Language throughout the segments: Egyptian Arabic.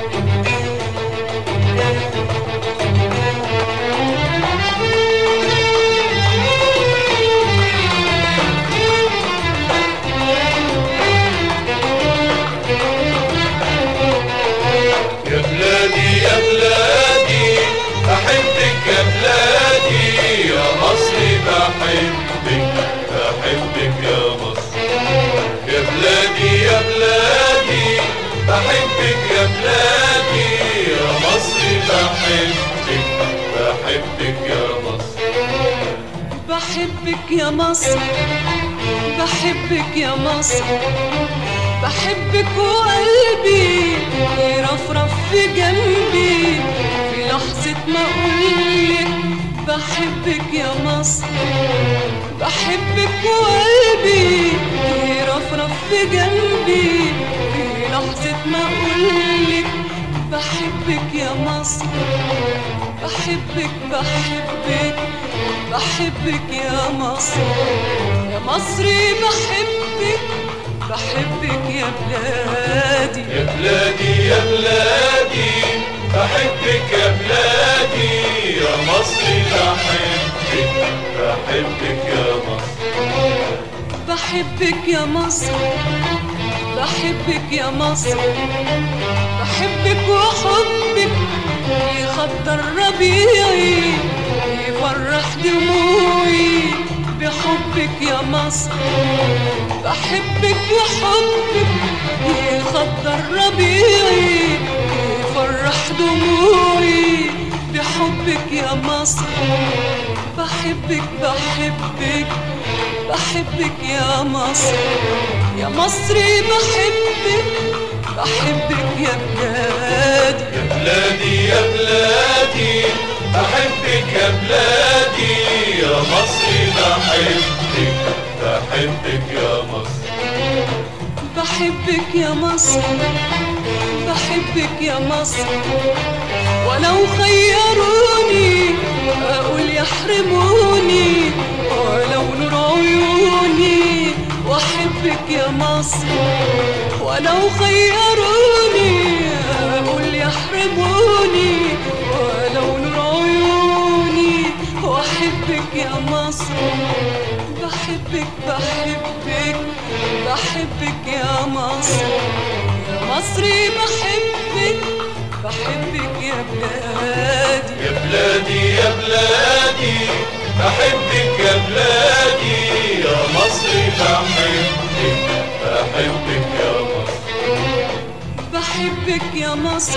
يا بلادي يا بلادي أحبك يا بلادي يا مصري بحبك بحبك يا مصر يا بلادي يا بلادي بحبك يا بلادي يا مصري بحبك بحبك يا مصر بحبك يا مصر بحبك يا مصر بحبك وقلبي يرفرف في جنبي في لحظة ما أقولك بحبك يا مصر بحبك وقلبي يرفرف في جنبي في لحظة ما أقولك بحبك يا مصر بحبك بحبك بحبك يا مصر يا مصري بحبك بحبك يا بلادي يا بلادي يا بلادي بحبك يا بلادي يا مصري بحبك بحبك يا مصر بحبك يا مصر بحبك يا مصر بحبك وحبك يخضر ربيعي يفرح دموعي بحبك يا مصر بحبك وحبك يخضر ربيعي يفرح دموعي بحبك يا مصر بحبك بحبك بحبك يا مصر يا مصري بحبك بحبك يا بلادي يا بلادي يا بلادي بحبك يا بلادي يا مصري بحبك بحبك يا مصر بحبك يا مصر بحبك يا مصر ولو خيروني اقول يحرموني ولو نور عيوني واحبك يا مصر ولو خيروني اقول يحرموني ولو نور عيوني واحبك يا مصر بحبك بحبك بحبك يا مصر يا مصري بحبك بحبك يا بلادي يا بلادي يا بلادي بحبك يا بلادي يا مصري بحبك بحبك يا مصر بحبك يا مصر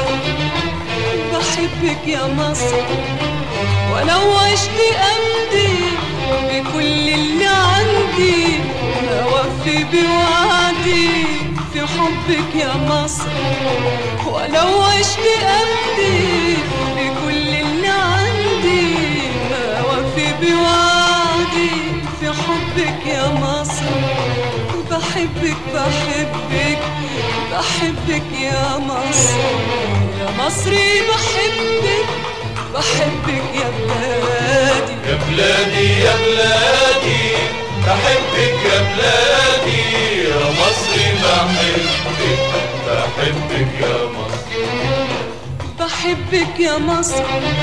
بحبك يا مصر ولو عشت أمضي بكل اللي عندي أوفي بوعدي في حبك يا مصر ولو عشت أمضي بكل اللي عندي أوفي بوعدي في حبك يا مصر بحبك بحبك بحبك يا مصر يا مصري بحبك بحبك يا بلادي يا بلادي يا بلادي بحبك يا بلادي يا مصري بحبك بحبك يا مصر بحبك يا مصر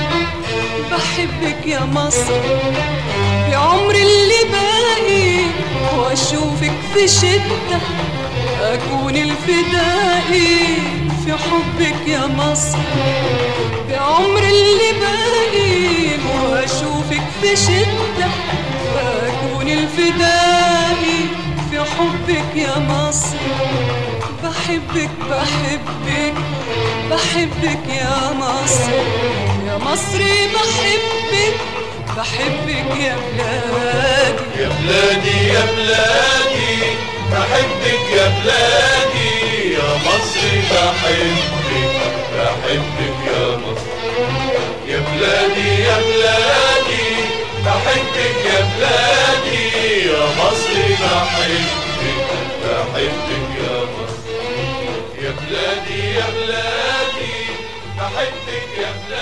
بحبك يا مصر بعمر اللي باقي واشوفك في شدة اكون الفدائي في حبك يا مصر بعمر اللي باقي واشوفك في شدة اكون الفدائي في حبك يا مصر بحبك بحبك بحبك يا مصر يا مصري بحبك بحبك يا بلادي يا بلادي يا بلادي بحبك يا بلادي يا مصري بحبك بحبك يا مصر يا بلادي يا بلادي بحبك يا بلادي يا مصري بحبك بحبك يا مصر يا بلادي يا بلادي بحبك يا بلادي